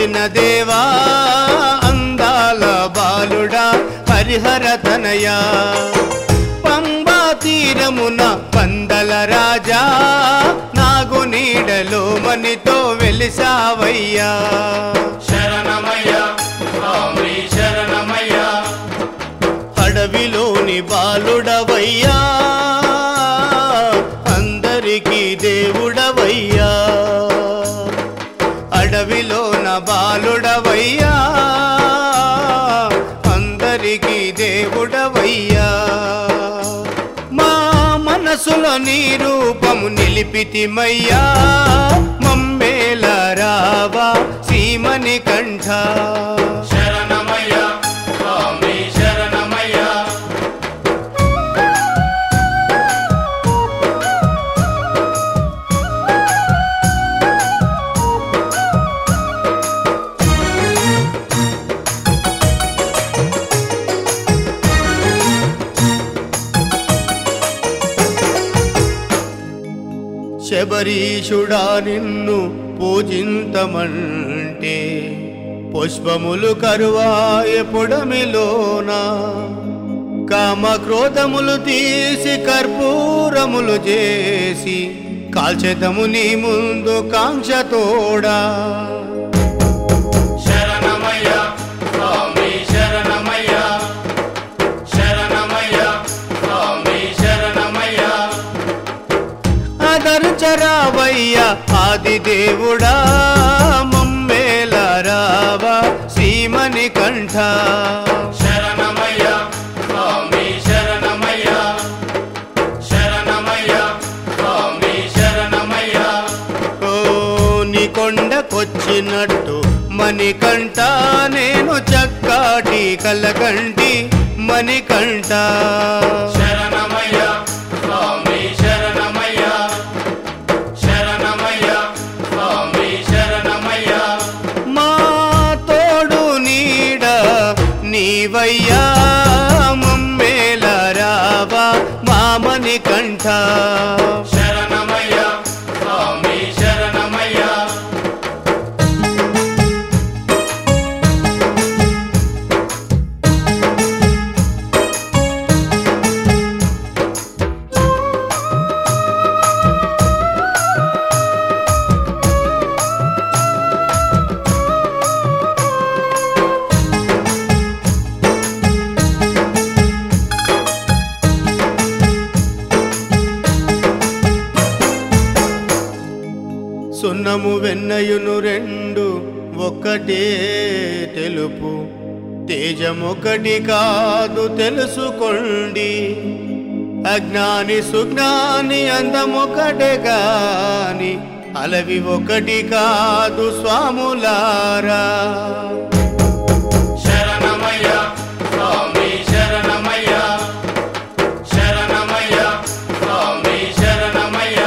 కొలిచిన దేవా అందాల బాలుడా హరిహర తనయ పంబా తీరమున పందల రాజా నాగు నీడలో మనితో వెలిసావయ్యా శరణమయ్య స్వామి శరణమయ్య అడవిలోని బాలుడవయ్యా అందరికీ దేవుడవయ్యా అడవిలోన బాలుడవయ్యా అందరికీ దేవుడవయ్యా మా మనసులో నీ రూపము నిలిపితిమయ్యా మమ్మేల రావా సీమని కంఠ శరణమయ్య స్వామి శరణమయ్య శబరీషుడా నిన్ను పూజింతమంటే పుష్పములు కరువాయ పొడమిలోన కామ క్రోధములు తీసి కర్పూరములు చేసి కాల్చెదము నీ ముందు కాంక్షతోడా శరణమయ్య స్వామి శరణమయ్య శరణమయ్య స్వామి శరణమయ్య ఆదరించరావయ్య ఆది దేవుడా మమ్మేల రావా శ్రీమణి కంఠ శరణమయ్య స్వామి శరణమయ్య శరణమయ్య స్వామి శరణమయ్య ఓ నీ కొండకొచ్చినట్టు మణికంఠ నేను చక్కాటి కలకంటి మణికంఠ శరణమయ్య స్వామి శరణమయ్య శరణమయ్య స్వామి శరణమయ్య మా తోడు నీడ నీవయ్యా మమ్మేల రావా మామని కంఠ శరణమయ్య స్వామి శరణమయ్య సున్నము వెన్నయును రెండు ఒక్కటే తెలుపు తేజమొకటి కాదు తెలుసుకోండి అజ్ఞాని సుజ్ఞాని అందమొకటే గాని అలవి ఒకటి కాదు స్వాములారా శరణమయ్య స్వామి శరణమయ్య శరణమయ్య స్వామి శరణమయ్య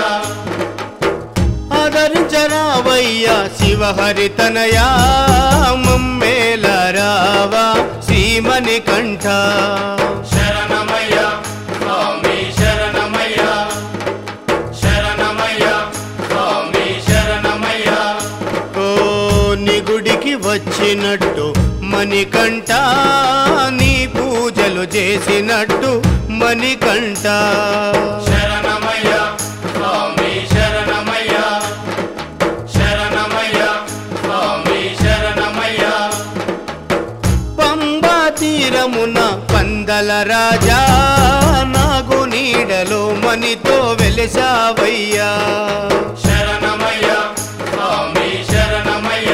ఆదరించరావయ్యా శివహరితనయా మమ్మేల రావా శ్రీమణి కంఠ శరణమయ్య స్వామి శరణమయ్య శరణమయ్య స్వామి శరణమయ్య ఓ నీ గుడికి వచ్చినట్టు మణికంఠ నీ పూజలు చేసినట్టు మణికంఠ శరణమయ్య స్వామి శరణమయ్య శరణమయ్య స్వామి శరణమయ్య పంబా తీరమున పందల రాజా నాగు నీడలో మణితో వెలిసావయ్యా శరణమయ్య స్వామి శరణమయ్య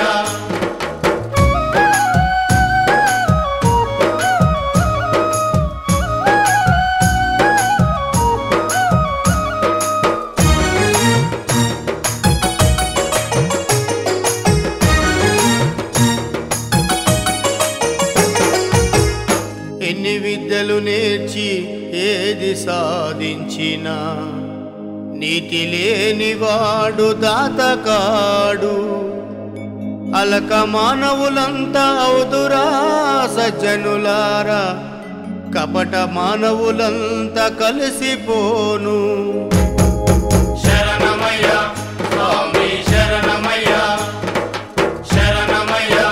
ఎన్ని విద్యలు నేర్చి ఏది సాధించినా నీతి లేనివాడు దాతకాడు అలక మానవులంతా అవుదురా సజ్జనులారా కపట మానవులంతా కలిసిపోను శరణమయ్య స్వామి శరణమయ్య శరణమయ్య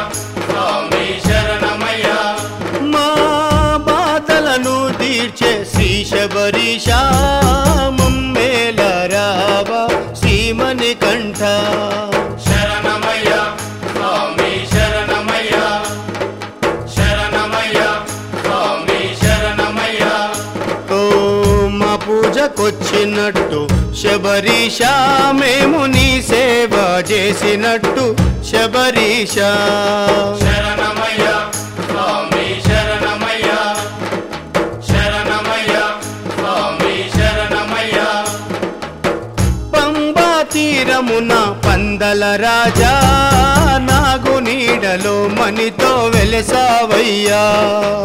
చెంతకొచ్చినట్టు శబరీష మేము నీ సేవ చేసినట్టు శబరీష శరణమయ్య స్వామి శరణమయ్య శరణమయ్య స్వామి శరణమయ్య పంబా తీరమున పందల రాజా నాగు నీడలో మనితో వెలసావయ్యా